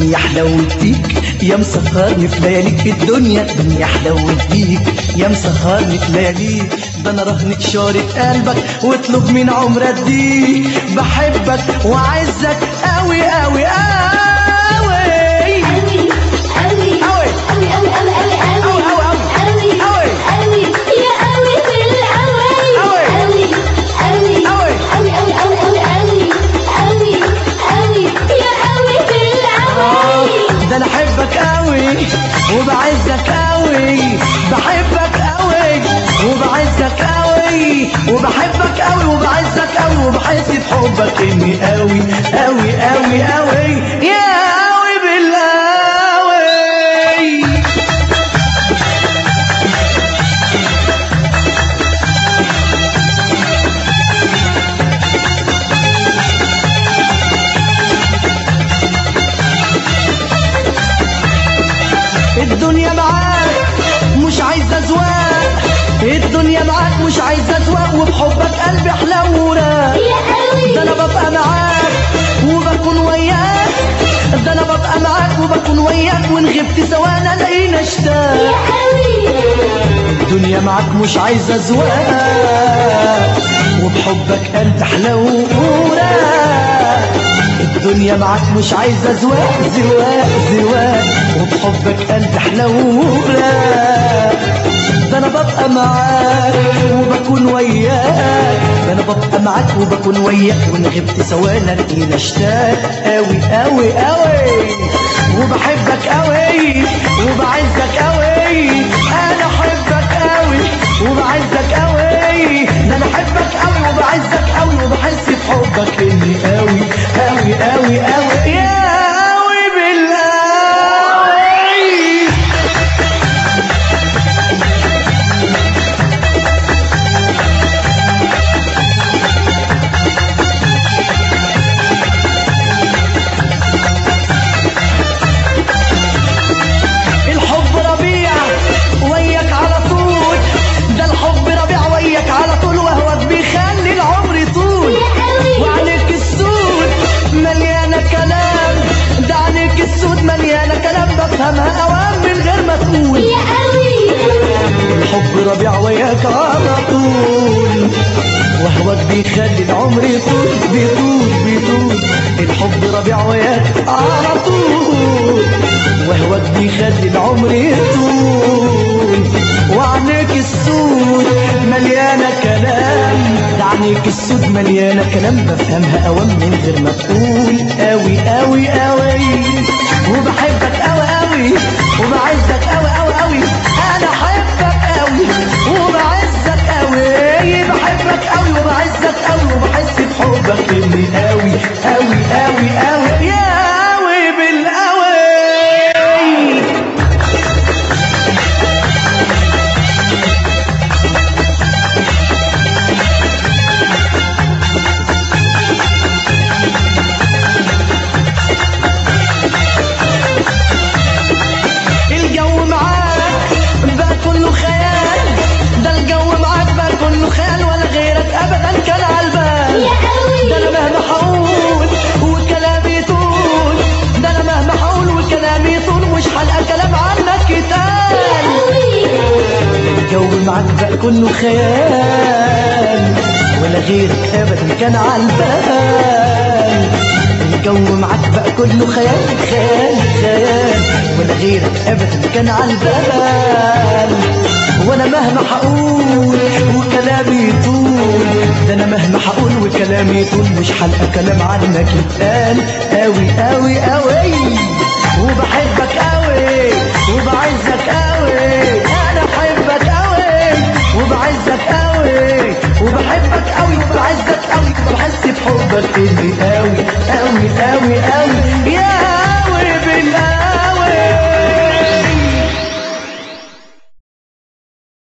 دنيا حلوت بيك يا مسهرني في لياليك الدنيا دنيا حلوت بيك يا مسهرني في لياليك ده انا رهنك شارة قلبك واطلب من عمر اديك بحبك وعزك قوي قوي قوي أوي أوي أوي. أوي أوي أوي أوي أوي، أوي، أوي. أوي أوي. أوي يا أوي في الأوي أوي. أوي أوي أوي. أوي أوي أوي أوي أوي أوي يا أوي في الأوي ده انا احبك قوي وبعزك قوي بحبك قوي وبعزك قوي وبحبك قوي وبعزك قوي وبحس بحبك اني قوي قوي قوي قوي يا قوي بالقوي الدنيا معاك مش عايزة زواق الدنيا معاك مش عايزة زواق وبحبك قلبي حلو وراق يا أوي ده انا ببقى معاك وبكون وياك ده انا ببقى معاك وبكون وياك وان غبت ثواني الاقينا يا اشتاق أوي الدنيا معاك مش عايزة زواق وبحبك قلبي حلو وراق الدنيا معاك مش عايزة زواق زواق زواق وبحبك قلبي حلو وراق ده انا ببقى معاك وبكون وياك ده انا ببقى معاك وبكون وياك وان غبت ثواني الاقينا اشتاق قوي قوي قوي وبحبك قوي وبعزك قوي انا احبك قوي وبعزك قوي ده انا احبك قوي وبعزك قوي وبحس بحبك اني قوي قوي قوي قوي يا قوي بالقوي الحب ربيع وياك على طول ده الحب ربيع وياك على طول وهوك بيخلي العمر طول يا أوي وعليك السود مليانة كلام ده عليك السود مليانة كلام بفهمها أوام من غير ما تقول يا أوي الحب ربيع وياك على طول وهوك بيخلي العمر يطول بيطول بيطول الحب ربيع وياك على طول وهوك بيخلي العمر يطول وعنيك السود مليانة كلام ده عنيك السود مليانة كلام بفهمها أوام من غير ما تقول أوي أوي أوي وبحبك أوي أوي وبعزك أوي أوي أوي أنا أحبك أوي وبعزك أوي بحبك أوي وبعزك أوي وبحس بحبك إني أوي أوي أوي أوي يا أوي بالأوي الجو معاك بقى كله خيال ده الجو معاك بقى كله خيال ولا غيرك ابدا كان عالبال يا أوي ده انا مهما هقول وكلامي طول ده انا مهما هقول وكلامي طول مش حلقه كلام عنك يا يتقال أوي الجو معاك بقى كله خيال ولا غيرك ابدا كان عالبال الجو معاك بقى كله خيال خيال خيال ولا غيرك ابدا كان عالبال وانا مهما هقول وكلامي طول ده انا مهما هقول وكلامي طول مش حلقه كلام عنك يتقال قوي قوي قوي وبحبك قوي وبعزك قوي انا احبك قوي وبعزك قوي وبحبك قوي وبعزك قوي وبحس بحبك اني قوي